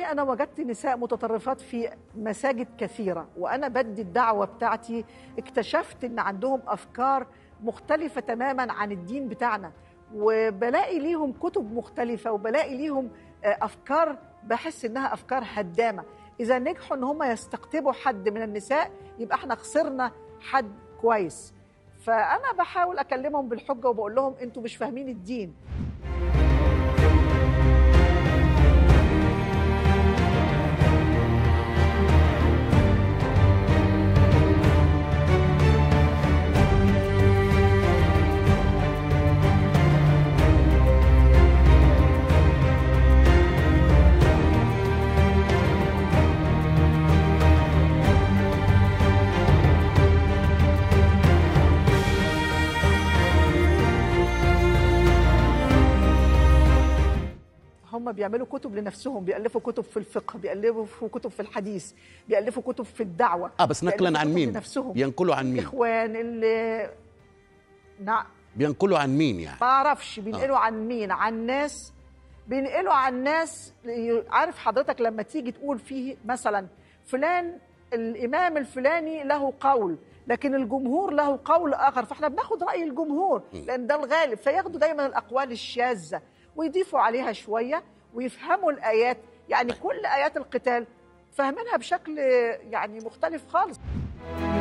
والله انا وجدت نساء متطرفات في مساجد كثيره وانا بدي الدعوه بتاعتي اكتشفت ان عندهم افكار مختلفه تماما عن الدين بتاعنا وبلاقي ليهم كتب مختلفه وبلاقي ليهم آه، افكار بحس انها افكار هدامه اذا نجحوا ان هم يستقطبوا حد من النساء يبقى احنا خسرنا حد كويس فانا بحاول اكلمهم بالحجه وبقول لهم انتوا مش فاهمين الدين هم بيعملوا كتب لنفسهم بيألفوا كتب في الفقه بيألفوا كتب في الحديث بيألفوا كتب في الدعوة اه بس نقلا بيألفوا عن كتب مين لنفسهم بينقلوا عن مين الإخوان اللي نعم بينقلوا عن مين يعني ما اعرفش بينقلوا عن مين عن ناس بينقلوا عن ناس عارف حضرتك لما تيجي تقول فيه مثلا فلان الامام الفلاني له قول لكن الجمهور له قول اخر فاحنا بناخد راي الجمهور لان ده الغالب فياخدوا دايما الاقوال الشاذه ويضيفوا عليها شويه ويفهموا الايات يعني كل ايات القتال فاهمينها بشكل يعني مختلف خالص